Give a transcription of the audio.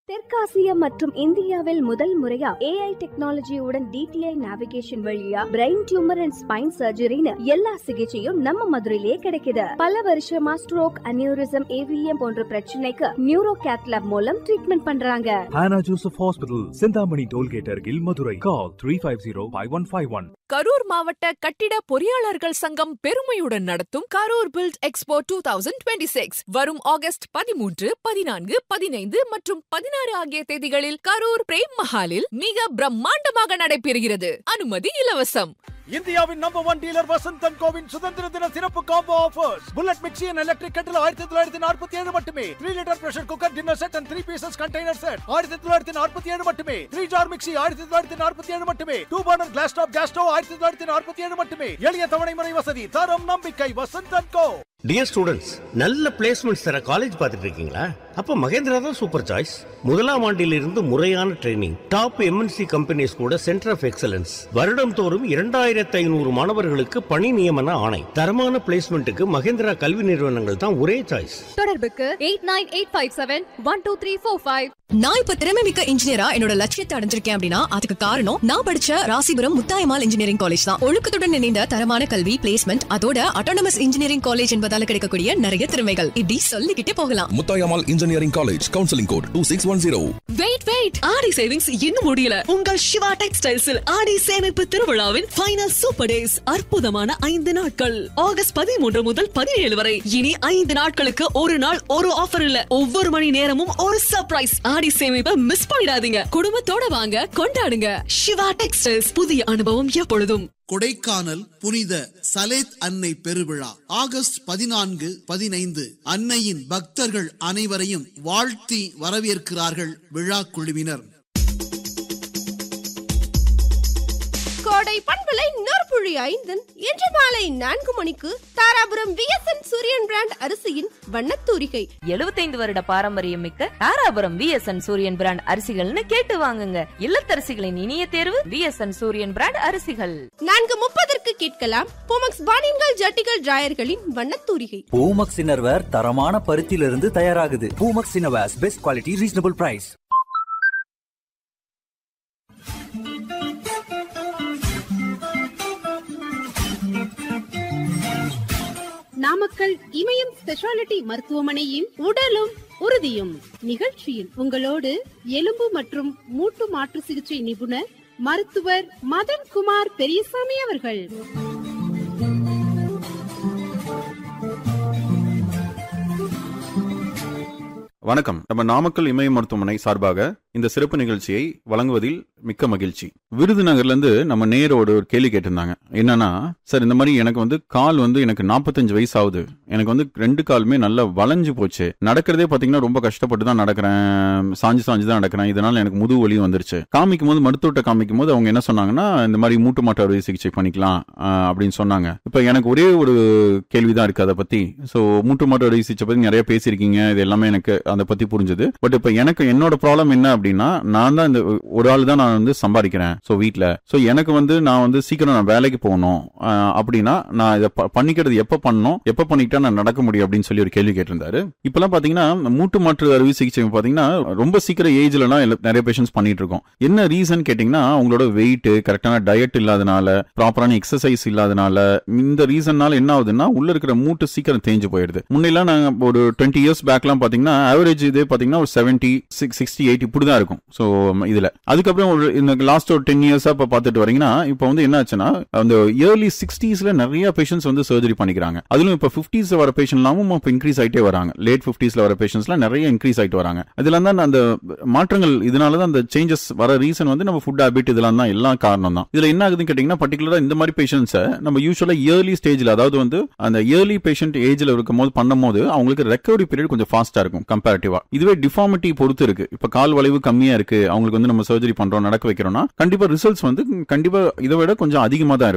தெற்காசியா மற்றும் இந்தியாவில் முதல் முறையா ஏஐ டெக்னாலஜியுடன் டிடிஐ நேவிகேஷன் வழியா பிரெயின் டியூமர் அண்ட் ஸ்பைன் சர்ஜரின்னு எல்லா சிகிச்சையும் நம்ம மதுரையிலே கிடைக்குது பல வருஷமா ஸ்ட்ரோக் அனியூரிசம் ஏவிஎம் போன்ற பிரச்சனைக்கு நியூரோ கேத்லாப் மூலம் ட்ரீட்மெண்ட் பண்றாங்க Hannah Joseph Hospital, Sindhamani Tollgate Argil, Madurai. Call 350-5151. Karur மாவட்ட கட்டிட பொறியாளர்கள் சங்கம் பெருமையுடன் நடத்தும் Karur build expo two thousand twenty six வரும் ஆகஸ்ட் பதிமூன்று பதினான்கு பதினைந்து மற்றும் பதினாறு ஆகிய தேதிகளில் கரூர் பிரேம் மஹாலில் மிக பிரம்மாண்டமாக நடைபெறுகிறது அனுமதி இலவசம் இந்தியாவின் நம்பர் ஒன் டீலர் வசந்தன் கோவின் சுதந்திர தின சிறப்பு combo offers bullet mixie and electric கட்டில் ஆயிரத்தி தொள்ளாயிரத்தி நாற்பத்தி ஏழு மட்டுமே three litre pressure cooker dinner set and three pieces container set ஆயிரத்தி தொள்ளாயிரத்தி நாற்பத்தி ஏழு மட்டுமே த்ரீ ஜார் மிக்சி ஆயிரத்தி தொள்ளாயிரத்தி நாற்பத்தி ஏழு மட்டுமே two burner glass top gas stove ஆயிரத்தி தொள்ளாயிரத்தி நாற்பத்தி ஏழு மட்டுமே எளிய தவணை முறை வசதி தரம் நம்பிக்கை வசந்தன் கோ டியர் ஸ்டூடெண்ட்ஸ் நல்ல பிளேஸ்மெண்ட்ஸ் தர காலேஜ் பார்த்துட்டு இருக்கீங்களா அப்ப மகேந்திரா தான் சூப்பர் சாய்ஸ் முதலாம் ஆண்டிலிருந்து முறையான ட்ரைனிங் டாப் எம்என்சி கம்பெனிஸ் கூட சென்டர் ஆஃப் எக்ஸலன்ஸ் வருடம் தோறும் இரண்டாயிரத்தி ஐநூறு மாணவர்களுக்கு பணி நியமன ஆணை தரமான பிளேஸ்மெண்ட்டுக்கு மகேந்திரா கல்வி நிறுவனங்கள் தான் ஒரே சாய்ஸ் தொடர்புக்கு eight nine eight five seven one two three four five நான் இப்ப திறமை மிக்க இன்ஜினியரா என்னோட லட்சியத்தை அடைஞ்சிருக்கேன் அப்படின்னா அதுக்கு காரணம் நான் படிச்ச ராசிபுரம் முத்தாயமால் இன்ஜினியரிங் காலேஜ் தான் ஒழுக்கத்துடன் இணைந்த தரமான கல்வி பிளேஸ்மெண்ட் அதோட அட்டானமஸ் இன்ஜினியரிங் காலேஜ் என்பதால கிடைக்கக்கூடிய நிறைய திறமைகள் இப்படி சொல்லிக்கிட்டே போகலாம் Muthayammal engineering college counselling code two six one zero wait wait Aadi savings இன்னும் முடியல உங்கள் சிவா டெக்ஸ்டைல்ஸில் ஆடி சேமிப்பு திருவிழாவின் ஃபைனல் சூப்பர் டேஸ் அற்புதமான ஐந்து நாட்கள் ஆகஸ்ட் பதிமூன்று முதல் பதினேழு வரை இனி ஐந்து நாட்களுக்கு ஒரு நாள் ஒரு ஆஃபர் இல்ல ஒவ்வொரு மணி நேரமும் ஒரு சர்ப்ரைஸ் ஆடி சேமிப்பை மிஸ் பண்ணிடாதீங்க குடும்பத்தோட வாங்க கொண்டாடுங்க சிவா டெக்ஸ்டைல்ஸ் புதிய அனுபவம் எப்பொழுதும் கொடைக்கானல் புனித சலேத் அன்னை பெருவிழா ஆகஸ்ட் பதினான்கு பதினைந்து அன்னையின் பக்தர்கள் அனைவரையும் வாழ்த்தி வரவேற்கிறார்கள் விழா குழுவினர் கோடை பண்பலை நற்புழி ஐந்தன் இன்று மாலை நான்கு மணிக்கு தாராபுரம் விஎஸ்என் சூரியன் பிராண்ட் அரிசியின் வண்ணத்தூரிகை எழுபத்தைந்து வருட பாரம்பரியம் மிக்க தாராபுரம் விஎஸ்என் சூரியன் பிராண்ட் அரிசிகள்னு கேட்டு வாங்குங்க இல்லத்தரசிகளின் இனிய தேர்வு விஎஸ்என் சூரியன் பிராண்ட் அரிசிகள் நான்கு முப்பதற்கு கேட்கலாம் போமக்ஸ் பானின்கள் ஜட்டிகள் டிராயர்களின் வண்ணத்தூரிகை பூமக்ஸ் இன்னர்வேர் தரமான பருத்தியிலிருந்து தயாராகுது Poomex innerwears best quality reasonable price Namakkal Imayam speciality மருத்துவமனையின் உடலும் உறுதியும் நிகழ்ச்சியில் உங்களோடு எலும்பு மற்றும் மூட்டு மாற்று சிகிச்சை நிபுணர் மருத்துவர் மதன்குமார் பெரியசாமி அவர்கள் வணக்கம் நம்ம நாமக்கல் இமய மருத்துவமனை சார்பாக இந்த சிறப்பு நிகழ்ச்சியை வழங்குவதில் மிக்க மகிழ்ச்சி விருதுநகர்ல இருந்து நம்ம நேரோட ஒரு கேள்வி கேட்டிருந்தாங்க என்னன்னா சார் இந்த மாதிரி எனக்கு வந்து கால் வந்து எனக்கு நாற்பத்தஞ்சு வயசு ஆகுது எனக்கு வந்து ரெண்டு காலுமே நல்லா வளைஞ்சு போச்சு நடக்கிறதே பாத்தீங்கன்னா ரொம்ப கஷ்டப்பட்டு தான் நடக்கிறேன் சாஞ்சு சாஞ்சு தான் நடக்கிறேன் இதனால எனக்கு முதுகு வலி வந்துருச்சு காமிக்கும் போது மருத்துவத்தை காமிக்கும் போது அவங்க என்ன சொன்னாங்கன்னா இந்த மாதிரி மூட்டு மாட்டு அறுவை சிகிச்சை பண்ணிக்கலாம் ஆஹ், அப்படின்னு சொன்னாங்க இப்ப எனக்கு ஒரே ஒரு கேள்விதான் இருக்கு அதை பத்தி சோ மூட்டு மாட்டு அறுவை சிகிச்சை பத்தி நிறைய பேசியிருக்கீங்க இது எல்லாமே எனக்கு அதை பத்தி புரிஞ்சுது பட் இப்ப எனக்கு என்னோட ப்ராப்ளம் என்ன அப்படின்னா நான் தான் இந்த ஒரு ஆள் தான் நான் வந்து சம்பாதிக்கிறேன் சோ வீட்ல சோ எனக்கு வந்து நான் வந்து சீக்கிரம் நான் வேலைக்கு போகணும் ஆஹ், அப்படின்னா நான் இதை ப- பண்ணிக்கிறது எப்ப பண்ணணும் எப்ப பண்ணிக்கிட்டா நான் நடக்க முடியும் அப்படின்னு சொல்லி ஒரு கேள்வி கேட்டிருந்தாரு இப்பெல்லாம் பாத்தீங்கன்னா மூட்டு மாற்று அறுவை சிகிச்சை பாத்தீங்கன்னா ரொம்ப சீக்கிரம் ஏஜ்லலாம் எல்லா- நிறைய பேஷண்ட்ஸ் பண்ணிட்டு இருக்கோம் என்ன ரீசன் கேட்டீங்கன்னா அவங்களோட வெயிட் கரெக்டான டயட் இல்லாதனால ப்ராப்பரான எக்ஸசைஸ் இல்லாதனால இந்த ரீசன்னால என்ன ஆகுதுன்னா உள்ள இருக்கிற மூட்டு சீக்கிரம் தேஞ்சு போயிடுது முன்னெல்லாம் நாங்க ஒரு டுவெண்ட்டி இயர்ஸ் பேக்லாம் பாத்தீங்கன்னா ஆவரேஜ் இதே பாத்தீங்கன்னா ஒரு செவன்டி சிக்ஸ் சிக்ஸ்டி எயிட் இப்படி தான் இருக்கும் ஸோ இதுல அதுக்கப்புறம் ஒரு இந்த லாஸ்ட் ஒரு டென் இயர்ஸா இப்ப பாத்துட்டு வரீங்கன்னா இப்போ வந்து என்ன ஆச்சுன்னா அந்த இயர்லி சிக்ஸ்டீஸ்ல நிறைய பேஷண்ட்ஸ் வந்து சர்ஜரி பண்ணிக்கிறாங்க அதுலயும் இப்ப பிப்டிஸ் வர பேஷண்ட்லாமும் இப்போ இன்க்ரீஸ் ஆயிட்டே வராங்க லேட் பிப்டிஸ்ல வர பேஷண்ட்ஸ்லாம் நிறைய இன்க்ரீஸ் ஆயிட்டு வராங்க இதெல்லாம் தான் அந்த மாற்றங்கள் இதனால தான் அந்த சேஞ்சஸ் வர ரீசன் வந்து நம்ம ஃபுட் ஹேபிட் இதெல்லாம் தான் எல்லாம் காரணம் தான் இதுல என்ன ஆகுதுன்னு கேட்டீங்கன்னா பர்டிகுலரா இந்த மாதிரி பேஷண்ட்ஸை நம்ம யூஸ்வலா இயர்லி ஸ்டேஜ்ல அதாவது வந்து அந்த இயர்லி பேஷண்ட் ஏஜ்ல இருக்கும் போது பண்ணும்போது அவங்களுக்கு ரெக்கவரி பீரியட் கொஞ்சம் ஃபாஸ்டா இருக்கும் கம்பேரிட்டிவா இதுவே டிஃபார்மிட்டி பொறுத்து இருக்கு இப்ப கால் வளைவு கம்மியா இருக்கு அவங்களுக்கு வந்து நம்ம சர்ஜரி பண்றோம் நடக்க வைக்கிறோம்னா கண்டிப்பா ரிசல்ட்ஸ் வந்து கண்டிப்பா இதை விட கொஞ்சம் அதிகமா தான் இருக்கும்